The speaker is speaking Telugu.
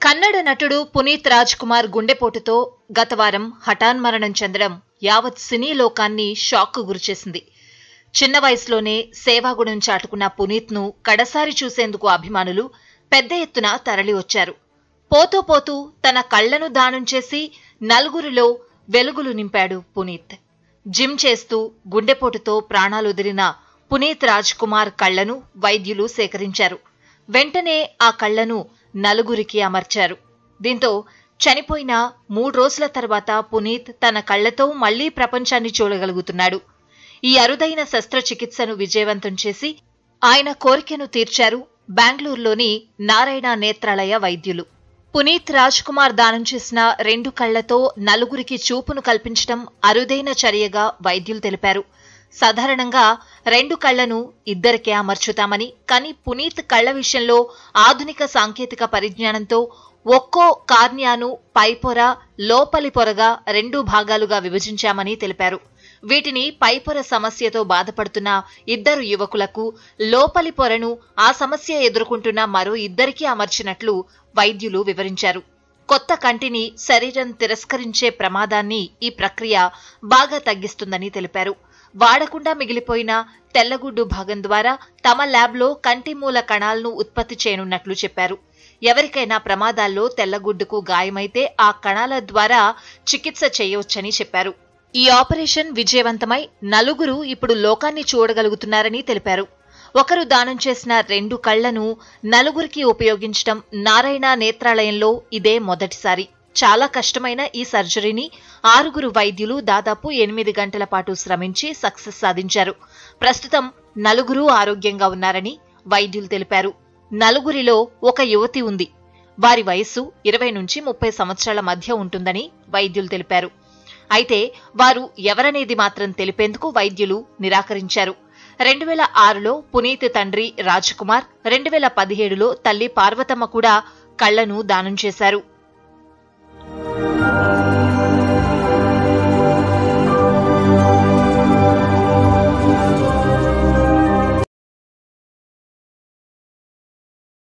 కన్నడ నటుడు పునీత్ రాజ్ కుమార్ గుండెపోటుతో గతవారం హఠాన్మరణం చెందడం యావత్ సినీ లోకాన్ని షాక్కు గురిచేసింది చిన్న వయసులోనే సేవాగుణం చాటుకున్న పునీత్ను కడసారి చూసేందుకు అభిమానులు పెద్ద ఎత్తున తరలివచ్చారు పోతూ పోతూ తన కళ్లను దానం చేసి నలుగురిలో వెలుగులు నింపాడు పునీత్ జిమ్ చేస్తూ గుండెపోటుతో ప్రాణాలుదిరిన పునీత్ రాజ్ కుమార్ కళ్లను వైద్యులు సేకరించారు వెంటనే ఆ కళ్లను నలుగురికి అమర్చారు దీంతో చనిపోయిన మూడు రోజుల తర్వాత పునీత్ తన కళ్లతో మళ్లీ ప్రపంచాన్ని చూడగలుగుతున్నాడు ఈ అరుదైన శస్త్రచికిత్సను విజయవంతం చేసి ఆయన కోరికను తీర్చారు బెంగళూరులోని నారాయణ నేత్రాలయ వైద్యులు పునీత్ రాజ్ కుమార్ దానం చేసిన రెండు కళ్లతో నలుగురికి చూపును కల్పించడం అరుదైన చర్యగా వైద్యులు తెలిపారు సాధారణంగా రెండు కళ్లను ఇద్దరికే అమర్చుతామని కానీ పునీత్ కళ్ల విషయంలో ఆధునిక సాంకేతిక పరిజ్ఞానంతో ఒక్కో కార్నియాను పైపొర లోపలి పొరగా రెండు భాగాలుగా విభజించామని తెలిపారు వీటిని పైపొర సమస్యతో బాధపడుతున్న ఇద్దరు యువకులకు లోపలి పొరను ఆ సమస్య ఎదుర్కొంటున్న మరో ఇద్దరికీ అమర్చినట్లు వైద్యులు వివరించారు కొత్త కంటిని శరీరం తిరస్కరించే ప్రమాదాన్ని ఈ ప్రక్రియ బాగా తగ్గిస్తుందని తెలిపారు వాడకుండా మిగిలిపోయిన తెల్లగుడ్డు భాగం ద్వారా తమ ల్యాబ్లో కంటి మూల కణాలను ఉత్పత్తి చేయనున్నట్లు చెప్పారు ఎవరికైనా ప్రమాదాల్లో తెల్లగుడ్డుకు గాయమైతే ఆ కణాల ద్వారా చికిత్స చేయవచ్చని చెప్పారు ఈ ఆపరేషన్ విజయవంతమై నలుగురు ఇప్పుడు లోకాన్ని చూడగలుగుతున్నారని తెలిపారు ఒకరు దానం చేసిన రెండు కళ్లను నలుగురికి ఉపయోగించడం నారాయణ నేత్రాలయంలో ఇదే మొదటిసారి చాలా కష్టమైన ఈ సర్జరీని ఆరుగురు వైద్యులు దాదాపు ఎనిమిది గంటల పాటు శ్రమించి సక్సెస్ సాధించారు ప్రస్తుతం నలుగురు ఆరోగ్యంగా ఉన్నారని వైద్యులు తెలిపారు నలుగురిలో ఒక యువతి ఉంది వారి వయస్సు ఇరవై నుంచి ముప్పై సంవత్సరాల మధ్య ఉంటుందని వైద్యులు తెలిపారు అయితే వారు ఎవరనేది మాత్రం తెలిపేందుకు వైద్యులు నిరాకరించారు రెండు వేల ఆరులో పునీత్ తండ్రి రాజ్ కుమార్ రెండు వేల పదిహేడులో తల్లి పార్వతమ్మ కూడా కళ్లను దానం చేశారు